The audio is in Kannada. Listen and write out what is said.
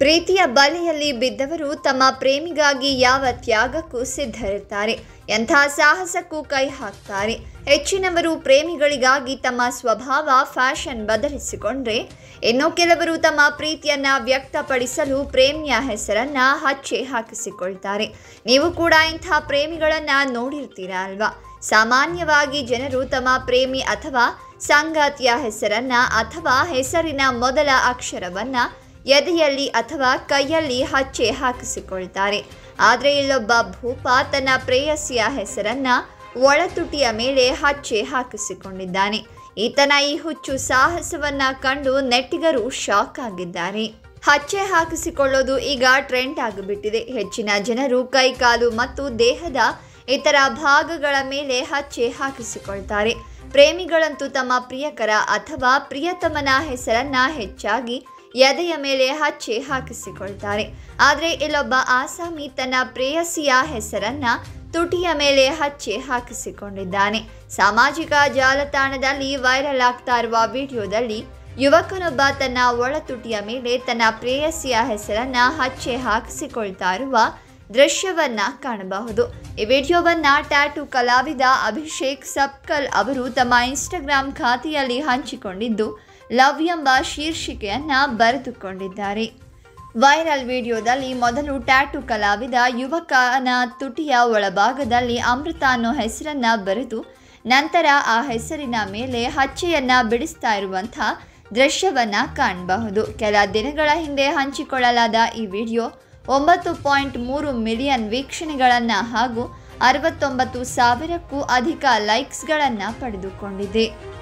ಪ್ರೀತಿಯ ಬಲೆಯಲ್ಲಿ ಬಿದ್ದವರು ತಮ್ಮ ಪ್ರೇಮಿಗಾಗಿ ಯಾವ ತ್ಯಾಗಕ್ಕೂ ಸಿದ್ಧರಿರ್ತಾರೆ ಎಂಥ ಸಾಹಸಕ್ಕೂ ಕೈ ಹಾಕ್ತಾರೆ ಹೆಚ್ಚಿನವರು ಪ್ರೇಮಿಗಳಿಗಾಗಿ ತಮ್ಮ ಸ್ವಭಾವ ಫ್ಯಾಷನ್ ಬದಲಿಸಿಕೊಂಡ್ರೆ ಇನ್ನು ಕೆಲವರು ತಮ್ಮ ಪ್ರೀತಿಯನ್ನ ವ್ಯಕ್ತಪಡಿಸಲು ಪ್ರೇಮಿಯ ಹೆಸರನ್ನ ಹಚ್ಚಿ ಹಾಕಿಸಿಕೊಳ್ತಾರೆ ನೀವು ಕೂಡ ಇಂಥ ಪ್ರೇಮಿಗಳನ್ನ ನೋಡಿರ್ತೀರಾ ಅಲ್ವಾ ಸಾಮಾನ್ಯವಾಗಿ ಜನರು ತಮ್ಮ ಪ್ರೇಮಿ ಅಥವಾ ಸಂಗಾತಿಯ ಹೆಸರನ್ನ ಅಥವಾ ಹೆಸರಿನ ಮೊದಲ ಅಕ್ಷರವನ್ನ ಎದೆಯಲ್ಲಿ ಅಥವಾ ಕೈಯಲ್ಲಿ ಹಚ್ಚೆ ಹಾಕಿಸಿಕೊಳ್ತಾರೆ ಆದರೆ ಇಲ್ಲೊಬ್ಬ ಭೂಪ ತನ್ನ ಪ್ರೇಯಸಿಯ ಹೆಸರನ್ನ ಒಳತುಟಿಯ ಮೇಲೆ ಹಚ್ಚೆ ಹಾಕಿಸಿಕೊಂಡಿದ್ದಾನೆ ಈತನ ಈ ಹುಚ್ಚು ಸಾಹಸವನ್ನ ಕಂಡು ನೆಟ್ಟಿಗರು ಶಾಕ್ ಆಗಿದ್ದಾರೆ ಹಚ್ಚೆ ಹಾಕಿಸಿಕೊಳ್ಳೋದು ಈಗ ಟ್ರೆಂಡ್ ಆಗಿಬಿಟ್ಟಿದೆ ಹೆಚ್ಚಿನ ಜನರು ಕೈ ಕಾಲು ಮತ್ತು ದೇಹದ ಇತರ ಭಾಗಗಳ ಮೇಲೆ ಹಚ್ಚೆ ಹಾಕಿಸಿಕೊಳ್ತಾರೆ ಪ್ರೇಮಿಗಳಂತೂ ತಮ್ಮ ಪ್ರಿಯಕರ ಅಥವಾ ಪ್ರಿಯತಮನ ಹೆಸರನ್ನ ಹೆಚ್ಚಾಗಿ ಎದೆಯ ಮೇಲೆ ಹಚ್ಚಿ ಹಾಕಿಸಿಕೊಳ್ತಾರೆ ಆದರೆ ಇಲ್ಲೊಬ್ಬ ಆಸಾಮಿ ತನ್ನ ಪ್ರೇಯಸಿಯ ಹೆಸರನ್ನ ತುಟಿಯ ಮೇಲೆ ಹಚ್ಚಿ ಹಾಕಿಸಿಕೊಂಡಿದ್ದಾನೆ ಸಾಮಾಜಿಕ ಜಾಲತಾಣದಲ್ಲಿ ವೈರಲ್ ಆಗ್ತಾ ಇರುವ ವಿಡಿಯೋದಲ್ಲಿ ಯುವಕನೊಬ್ಬ ತನ್ನ ಒಳತುಟಿಯ ಮೇಲೆ ತನ್ನ ಪ್ರೇಯಸಿಯ ಹೆಸರನ್ನ ಹಚ್ಚೆ ಹಾಕಿಸಿಕೊಳ್ತಾ ಇರುವ ದೃಶ್ಯವನ್ನ ಕಾಣಬಹುದು ಈ ವಿಡಿಯೋವನ್ನ ಟ್ಯಾಟು ಕಲಾವಿದ ಅಭಿಷೇಕ್ ಸಪ್ಕಲ್ ಅವರು ತಮ್ಮ ಇನ್ಸ್ಟಾಗ್ರಾಮ್ ಖಾತೆಯಲ್ಲಿ ಹಂಚಿಕೊಂಡಿದ್ದು ಲವ್ ಎಂಬ ಶೀರ್ಷಿಕೆಯನ್ನ ಬರೆದುಕೊಂಡಿದ್ದಾರೆ ವೈರಲ್ ವಿಡಿಯೋದಲ್ಲಿ ಮೊದಲು ಟ್ಯಾಟು ಕಲಾವಿದ ಯುವಕನ ತುಟಿಯ ಒಳಭಾಗದಲ್ಲಿ ಅಮೃತ ಅನ್ನೋ ಹೆಸರನ್ನ ಬರೆದು ನಂತರ ಆ ಹೆಸರಿನ ಮೇಲೆ ಹಚ್ಚೆಯನ್ನ ಬಿಡಿಸ್ತಾ ಇರುವಂಥ ದೃಶ್ಯವನ್ನ ಕಾಣಬಹುದು ಕೆಲ ದಿನಗಳ ಹಿಂದೆ ಹಂಚಿಕೊಳ್ಳಲಾದ ಈ ವಿಡಿಯೋ ಒಂಬತ್ತು ಪಾಯಿಂಟ್ ಮೂರು ಮಿಲಿಯನ್ ವೀಕ್ಷಣೆಗಳನ್ನು ಹಾಗೂ ಅರವತ್ತೊಂಬತ್ತು ಸಾವಿರಕ್ಕೂ ಅಧಿಕ ಲೈಕ್ಸ್ಗಳನ್ನು ಪಡೆದುಕೊಂಡಿದೆ